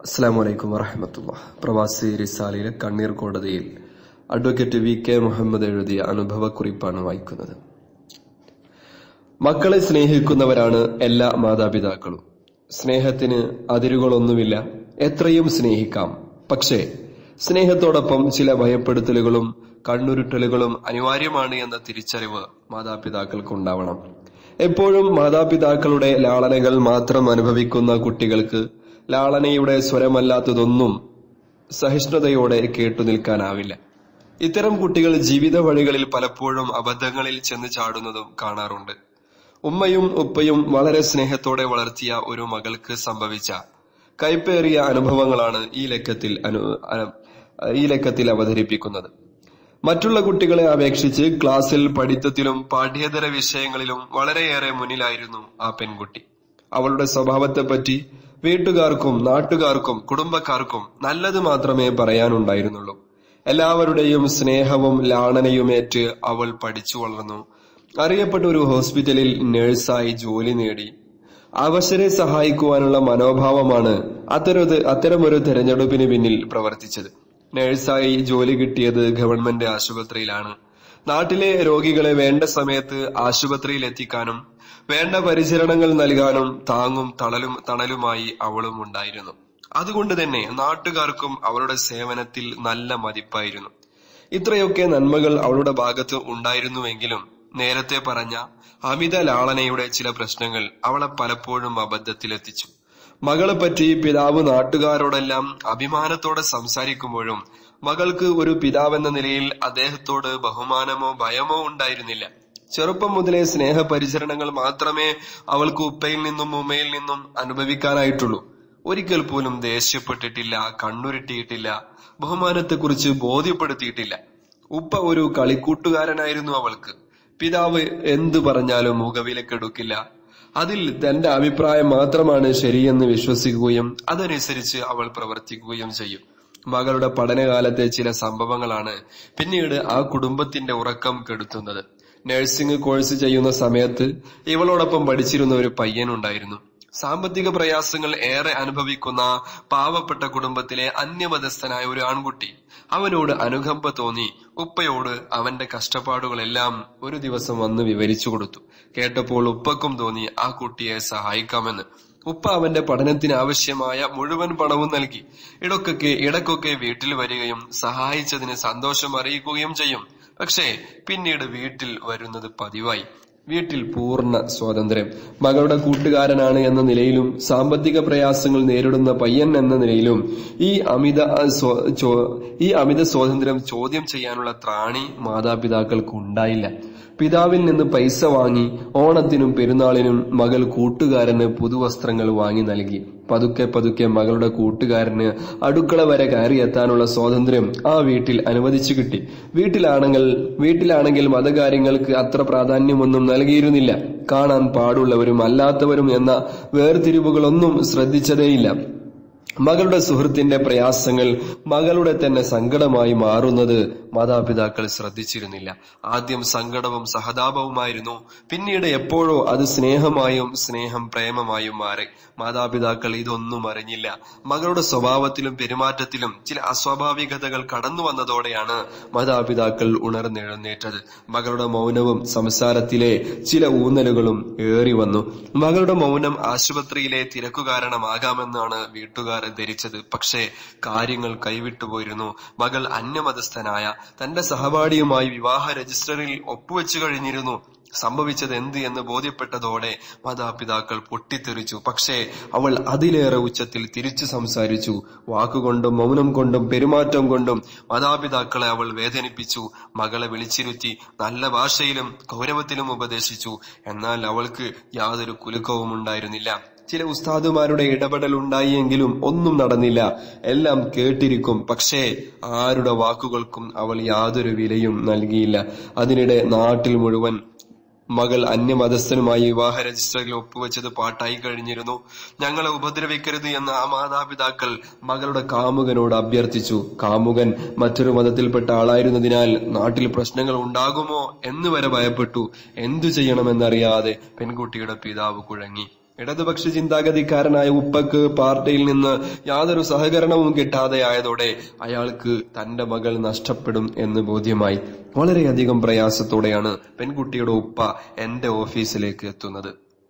അസ്സാം വലൈക്കും വറഹമത്തുള്ള പ്രവാസി റിസാലയിലെ കണ്ണീർ കോടതിയിൽ അഡ്വക്കേറ്റ് വി കെ മുഹമ്മദ് എഴുതിയ അനുഭവക്കുറിപ്പാണ് വായിക്കുന്നത് മക്കളെ സ്നേഹിക്കുന്നവരാണ് എല്ലാ മാതാപിതാക്കളും സ്നേഹത്തിന് അതിരുകളൊന്നുമില്ല എത്രയും സ്നേഹിക്കാം പക്ഷേ സ്നേഹത്തോടൊപ്പം ചില ഭയപ്പെടുത്തലുകളും കണ്ണുരുട്ടലുകളും അനിവാര്യമാണ് എന്ന തിരിച്ചറിവ് മാതാപിതാക്കൾക്ക് ഉണ്ടാവണം എപ്പോഴും മാതാപിതാക്കളുടെ ലാളനകൾ മാത്രം അനുഭവിക്കുന്ന കുട്ടികൾക്ക് ലാളനയുടെ സ്വരമല്ലാത്തതൊന്നും സഹിഷ്ണുതയോടെ കേട്ടുനിൽക്കാനാവില്ല ഇത്തരം കുട്ടികൾ ജീവിത വഴികളിൽ പലപ്പോഴും അബദ്ധങ്ങളിൽ ചെന്ന് ചാടുന്നതും കാണാറുണ്ട് ഉമ്മയും ഉപ്പയും വളരെ സ്നേഹത്തോടെ വളർത്തിയ ഒരു മകൾക്ക് സംഭവിച്ച കൈപ്പേറിയ അനുഭവങ്ങളാണ് ഈ ലക്കത്തിൽ അനു അ- ഈ ലക്കത്തിൽ അവതരിപ്പിക്കുന്നത് മറ്റുള്ള കുട്ടികളെ അപേക്ഷിച്ച് ക്ലാസ്സിൽ പഠിത്തത്തിലും പാഠ്യേതര വിഷയങ്ങളിലും വളരെയേറെ മുന്നിലായിരുന്നു ആ പെൺകുട്ടി അവളുടെ സ്വഭാവത്തെപ്പറ്റി വീട്ടുകാർക്കും നാട്ടുകാർക്കും കുടുംബക്കാർക്കും നല്ലത് മാത്രമേ പറയാനുണ്ടായിരുന്നുള്ളൂ എല്ലാവരുടെയും സ്നേഹവും ലാളനയുമേറ്റ് അവൾ പഠിച്ചു വളർന്നു അറിയപ്പെട്ട ഒരു ഹോസ്പിറ്റലിൽ നഴ്സായി ജോലി നേടി അവശരെ സഹായിക്കുവാനുള്ള മനോഭാവമാണ് അത്തരത് അത്തരമൊരു തെരഞ്ഞെടുപ്പിന് പിന്നിൽ പ്രവർത്തിച്ചത് നഴ്സായി ജോലി കിട്ടിയത് ഗവൺമെന്റ് ആശുപത്രിയിലാണ് നാട്ടിലെ രോഗികളെ വേണ്ട സമയത്ത് ആശുപത്രിയിൽ എത്തിക്കാനും വേണ്ട പരിചരണങ്ങൾ നൽകാനും താങ്ങും തളലും തണലുമായി അവളും ഉണ്ടായിരുന്നു അതുകൊണ്ട് തന്നെ നാട്ടുകാർക്കും അവളുടെ സേവനത്തിൽ നല്ല മതിപ്പായിരുന്നു ഇത്രയൊക്കെ നന്മകൾ അവളുടെ ഭാഗത്ത് ഉണ്ടായിരുന്നുവെങ്കിലും നേരത്തെ പറഞ്ഞ അമിത ലാളനയുടെ ചില പ്രശ്നങ്ങൾ അവളെ പലപ്പോഴും അബദ്ധത്തിലെത്തിച്ചു മകളെ പറ്റി പിതാവ് നാട്ടുകാരോടെല്ലാം അഭിമാനത്തോടെ സംസാരിക്കുമ്പോഴും മകൾക്ക് ഒരു പിതാവെന്ന നിലയിൽ അദ്ദേഹത്തോട് ബഹുമാനമോ ഭയമോ ഉണ്ടായിരുന്നില്ല ചെറുപ്പം മുതലേ സ്നേഹപരിചരണങ്ങൾ മാത്രമേ അവൾക്ക് ഉപ്പയിൽ നിന്നും ഉമ്മയിൽ നിന്നും അനുഭവിക്കാനായിട്ടുള്ളൂ ഒരിക്കൽ പോലും ദേഷ്യപ്പെട്ടിട്ടില്ല കണ്ണുരുട്ടിയിട്ടില്ല ബഹുമാനത്തെക്കുറിച്ച് ബോധ്യപ്പെടുത്തിയിട്ടില്ല ഉപ്പ ഒരു കളിക്കൂട്ടുകാരനായിരുന്നു അവൾക്ക് പിതാവ് എന്തു പറഞ്ഞാലും മുഖവിലക്കെടുക്കില്ല അതിൽ തന്റെ അഭിപ്രായം മാത്രമാണ് ശരിയെന്ന് വിശ്വസിക്കുകയും അതനുസരിച്ച് അവൾ പ്രവർത്തിക്കുകയും ചെയ്യും മകളുടെ പഠനകാലത്തെ ചില സംഭവങ്ങളാണ് പിന്നീട് ആ കുടുംബത്തിന്റെ ഉറക്കം കെടുത്തുന്നത് നഴ്സിംഗ് കോഴ്സ് ചെയ്യുന്ന സമയത്ത് ഇവളോടൊപ്പം പഠിച്ചിരുന്ന ഒരു പയ്യനുണ്ടായിരുന്നു സാമ്പത്തിക പ്രയാസങ്ങൾ ഏറെ അനുഭവിക്കുന്ന പാവപ്പെട്ട കുടുംബത്തിലെ അന്യമതസ്ഥനായ ഒരു ആൺകുട്ടി അവനോട് അനുകമ്പ തോന്നി ഉപ്പയോട് അവന്റെ കഷ്ടപ്പാടുകളെല്ലാം ഒരു ദിവസം വന്ന് വിവരിച്ചു കൊടുത്തു കേട്ടപ്പോൾ ഉപ്പക്കും തോന്നി ആ കുട്ടിയെ സഹായിക്കാമെന്ന് ഉപ്പ അവന്റെ പഠനത്തിന് ആവശ്യമായ മുഴുവൻ പണവും നൽകി ഇടക്കൊക്കെ ഇടക്കൊക്കെ വീട്ടിൽ വരികയും സഹായിച്ചതിന് സന്തോഷം അറിയിക്കുകയും ചെയ്യും പക്ഷേ പിന്നീട് വീട്ടിൽ വരുന്നത് പതിവായി വീട്ടിൽ പൂർണ്ണ സ്വാതന്ത്ര്യം മകളുടെ കൂട്ടുകാരനാണ് എന്ന നിലയിലും സാമ്പത്തിക പ്രയാസങ്ങൾ നേരിടുന്ന പയ്യൻ എന്ന നിലയിലും ഈ അമിത സ്വ- ചോ- ഈ അമിത സ്വാതന്ത്ര്യം ചോദ്യം ചെയ്യാനുള്ള ത്രാണി മാതാപിതാക്കൾക്ക് ഉണ്ടായില്ല പിതാവിൽ നിന്ന് പൈസ വാങ്ങി ഓണത്തിനും പെരുന്നാളിനും മകൾ കൂട്ടുകാരന് പുതുവസ്ത്രങ്ങൾ വാങ്ങി നൽകി പതുക്കെ പതുക്കെ മകളുടെ കൂട്ടുകാരന് അടുക്കള വരെ കയറി എത്താനുള്ള സ്വാതന്ത്ര്യം ആ വീട്ടിൽ അനുവദിച്ചു കിട്ടി വീട്ടിലാണെങ്കിൽ വീട്ടിലാണെങ്കിൽ മതകാര്യങ്ങൾക്ക് അത്ര പ്രാധാന്യമൊന്നും നൽകിയിരുന്നില്ല കാണാൻ പാടുള്ളവരും അല്ലാത്തവരും എന്ന വേർതിരിവുകളൊന്നും ശ്രദ്ധിച്ചതേയില്ല മകളുടെ സുഹൃത്തിന്റെ പ്രയാസങ്ങൾ മകളുടെ തന്നെ സങ്കടമായി മാറുന്നത് മാതാപിതാക്കൾ ശ്രദ്ധിച്ചിരുന്നില്ല ആദ്യം സങ്കടവും സഹതാപവുമായിരുന്നു പിന്നീട് എപ്പോഴോ അത് സ്നേഹമായും സ്നേഹം പ്രേമമായും മാറി മാതാപിതാക്കൾ ഇതൊന്നും അറിഞ്ഞില്ല മകളുടെ സ്വഭാവത്തിലും പെരുമാറ്റത്തിലും ചില അസ്വാഭാവികതകൾ കടന്നു വന്നതോടെയാണ് മാതാപിതാക്കൾ ഉണർന്നെഴുന്നേറ്റത് മകളുടെ മൗനവും സംസാരത്തിലെ ചില ഊന്നലുകളും ഏറി വന്നു മകളുടെ മൗനം ആശുപത്രിയിലെ തിരക്കു കാരണമാകാമെന്നാണ് വീട്ടുകാർ ധരിച്ചത് പക്ഷേ കാര്യങ്ങൾ കൈവിട്ടുപോയിരുന്നു മകൾ അന്യമതസ്ഥനായ തന്റെ സഹപാഠിയുമായി വിവാഹ രജിസ്റ്ററിൽ ഒപ്പുവെച്ചു കഴിഞ്ഞിരുന്നു സംഭവിച്ചത് എന്ത് എന്ന് ബോധ്യപ്പെട്ടതോടെ മാതാപിതാക്കൾ പൊട്ടിത്തെറിച്ചു പക്ഷേ അവൾ അതിലേറെ ഉച്ചത്തിൽ തിരിച്ചു സംസാരിച്ചു വാക്കുകൊണ്ടും മൗനം കൊണ്ടും പെരുമാറ്റം കൊണ്ടും മാതാപിതാക്കളെ അവൾ വേദനിപ്പിച്ചു മകളെ വിളിച്ചിരുത്തി നല്ല ഭാഷയിലും ഗൗരവത്തിലും ഉപദേശിച്ചു എന്നാൽ അവൾക്ക് യാതൊരു കുലുക്കവും ഉണ്ടായിരുന്നില്ല ചില ഉസ്താദുമാരുടെ ഇടപെടൽ ഉണ്ടായെങ്കിലും ഒന്നും നടന്നില്ല എല്ലാം കേട്ടിരിക്കും പക്ഷേ ആരുടെ വാക്കുകൾക്കും അവൾ യാതൊരു വിലയും നൽകിയില്ല അതിനിടെ നാട്ടിൽ മുഴുവൻ മകൾ അന്യമതസ്ഥനുമായി വിവാഹ രജിസ്റ്ററിൽ ഒപ്പുവെച്ചത് പാട്ടായി കഴിഞ്ഞിരുന്നു ഞങ്ങളെ ഉപദ്രവിക്കരുത് എന്ന ആ മാതാപിതാക്കൾ മകളുടെ കാമുകനോട് അഭ്യർത്ഥിച്ചു കാമുകൻ മറ്റൊരു മതത്തിൽപ്പെട്ട ആളായിരുന്നതിനാൽ നാട്ടിൽ പ്രശ്നങ്ങൾ ഉണ്ടാകുമോ എന്ന് വരെ ഭയപ്പെട്ടു എന്തു ചെയ്യണമെന്നറിയാതെ പെൺകുട്ടിയുടെ പിതാവ് കുഴങ്ങി ഇടതുപക്ഷ ചിന്താഗതിക്കാരനായ ഉപ്പക്ക് പാർട്ടിയിൽ നിന്ന് യാതൊരു സഹകരണവും കിട്ടാതെയായതോടെ അയാൾക്ക് തന്റെ മകൾ നഷ്ടപ്പെടും എന്ന് ബോധ്യമായി വളരെയധികം പ്രയാസത്തോടെയാണ് പെൺകുട്ടിയുടെ ഉപ്പ എന്റെ ഓഫീസിലേക്ക് എത്തുന്നത്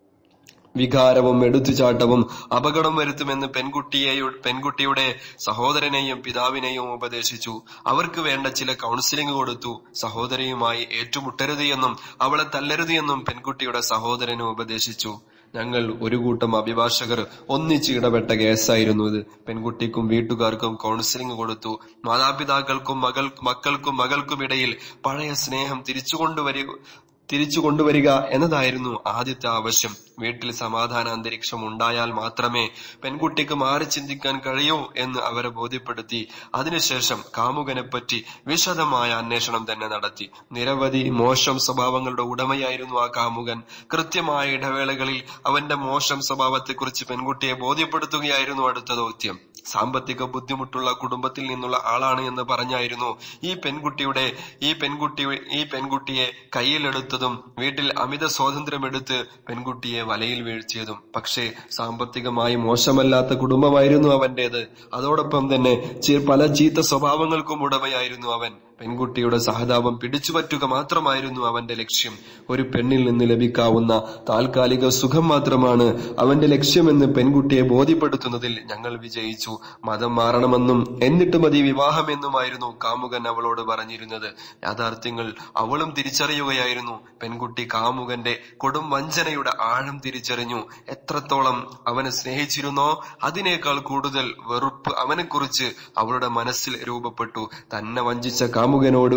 വികാരവും എടുത്തുചാട്ടവും അപകടം വരുത്തുമെന്ന് പെൺകുട്ടിയെ പെൺകുട്ടിയുടെ സഹോദരനെയും പിതാവിനെയും ഉപദേശിച്ചു അവർക്ക് വേണ്ട ചില കൗൺസിലിംഗ് കൊടുത്തു സഹോദരിയുമായി ഏറ്റുമുട്ടരുത് എന്നും അവളെ തല്ലരുത് എന്നും പെൺകുട്ടിയുടെ സഹോദരന് ഉപദേശിച്ചു ഞങ്ങൾ ഒരു കൂട്ടം അഭിഭാഷകർ ഒന്നിച്ച് ഇടപെട്ട കേസായിരുന്നു ഇത് പെൺകുട്ടിക്കും വീട്ടുകാർക്കും കൗൺസിലിംഗ് കൊടുത്തു മാതാപിതാക്കൾക്കും മകൾ മക്കൾക്കും മകൾക്കും ഇടയിൽ പഴയ സ്നേഹം തിരിച്ചു കൊണ്ടുവരിക തിരിച്ചു കൊണ്ടുവരിക എന്നതായിരുന്നു ആദ്യത്തെ ആവശ്യം വീട്ടിൽ സമാധാന അന്തരീക്ഷം ഉണ്ടായാൽ മാത്രമേ പെൺകുട്ടിക്ക് മാറി ചിന്തിക്കാൻ കഴിയൂ എന്ന് അവരെ ബോധ്യപ്പെടുത്തി അതിനുശേഷം കാമുകനെപ്പറ്റി വിശദമായ അന്വേഷണം തന്നെ നടത്തി നിരവധി മോശം സ്വഭാവങ്ങളുടെ ഉടമയായിരുന്നു ആ കാമുകൻ കൃത്യമായ ഇടവേളകളിൽ അവന്റെ മോശം സ്വഭാവത്തെക്കുറിച്ച് പെൺകുട്ടിയെ ബോധ്യപ്പെടുത്തുകയായിരുന്നു അടുത്ത ദൗത്യം സാമ്പത്തിക ബുദ്ധിമുട്ടുള്ള കുടുംബത്തിൽ നിന്നുള്ള ആളാണ് എന്ന് പറഞ്ഞായിരുന്നു ഈ പെൺകുട്ടിയുടെ ഈ പെൺകുട്ടി ഈ പെൺകുട്ടിയെ കയ്യിലെടുത്തതും വീട്ടിൽ അമിത സ്വാതന്ത്ര്യമെടുത്ത് പെൺകുട്ടിയെ വലയിൽ വീഴ്ത്തിയതും പക്ഷേ സാമ്പത്തികമായി മോശമല്ലാത്ത കുടുംബമായിരുന്നു അവന്റേത് അതോടൊപ്പം തന്നെ ചി- പല ചീത്ത സ്വഭാവങ്ങൾക്കും ഉടമയായിരുന്നു അവൻ പെൺകുട്ടിയുടെ സഹതാപം പിടിച്ചുപറ്റുക മാത്രമായിരുന്നു അവന്റെ ലക്ഷ്യം ഒരു പെണ്ണിൽ നിന്ന് ലഭിക്കാവുന്ന താൽക്കാലിക സുഖം മാത്രമാണ് അവന്റെ ലക്ഷ്യമെന്ന് പെൺകുട്ടിയെ ബോധ്യപ്പെടുത്തുന്നതിൽ ഞങ്ങൾ വിജയിച്ചു മതം മാറണമെന്നും എന്നിട്ട് മതി വിവാഹമെന്നുമായിരുന്നു കാമുകൻ അവളോട് പറഞ്ഞിരുന്നത് യാഥാർത്ഥ്യങ്ങൾ അവളും തിരിച്ചറിയുകയായിരുന്നു പെൺകുട്ടി കാമുകന്റെ കൊടും വഞ്ചനയുടെ ആഴം തിരിച്ചറിഞ്ഞു എത്രത്തോളം അവനെ സ്നേഹിച്ചിരുന്നോ അതിനേക്കാൾ കൂടുതൽ വെറുപ്പ് അവനെക്കുറിച്ച് അവളുടെ മനസ്സിൽ രൂപപ്പെട്ടു തന്നെ വഞ്ചിച്ച കാമുകനോട്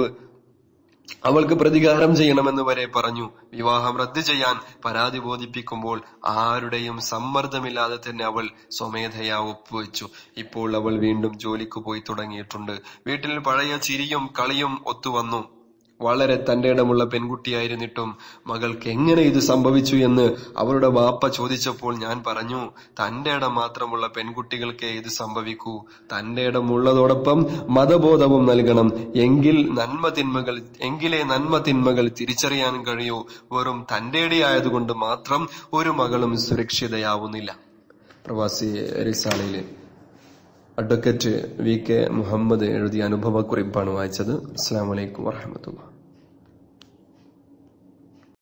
അവൾക്ക് പ്രതികാരം ചെയ്യണമെന്ന് വരെ പറഞ്ഞു വിവാഹം റദ്ദു ചെയ്യാൻ പരാതി ബോധിപ്പിക്കുമ്പോൾ ആരുടെയും സമ്മർദ്ദമില്ലാതെ തന്നെ അവൾ സ്വമേധയാ ഒപ്പുവെച്ചു ഇപ്പോൾ അവൾ വീണ്ടും ജോലിക്ക് പോയി തുടങ്ങിയിട്ടുണ്ട് വീട്ടിൽ പഴയ ചിരിയും കളിയും ഒത്തുവന്നു വളരെ തന്റെ ഇടമുള്ള പെൺകുട്ടിയായിരുന്നിട്ടും മകൾക്ക് എങ്ങനെ ഇത് സംഭവിച്ചു എന്ന് അവളുടെ വാപ്പ ചോദിച്ചപ്പോൾ ഞാൻ പറഞ്ഞു തന്റെ ഇടം മാത്രമുള്ള പെൺകുട്ടികൾക്കേ ഇത് സംഭവിക്കൂ തന്റെ ഇടമുള്ളതോടൊപ്പം മതബോധവും നൽകണം എങ്കിൽ നന്മ തിന്മകൾ എങ്കിലേ നന്മ തിന്മകൾ തിരിച്ചറിയാൻ കഴിയൂ വെറും തന്റെ ഇടയായതുകൊണ്ട് മാത്രം ഒരു മകളും സുരക്ഷിതയാവുന്നില്ല പ്രവാസി റിസാലയിലെ അഡ്വക്കേറ്റ് വി കെ മുഹമ്മദ് എഴുതിയ അനുഭവക്കുറിപ്പാണ് വായിച്ചത് അസ്സാം വലൈക്കും വാഹമത്തുള്ള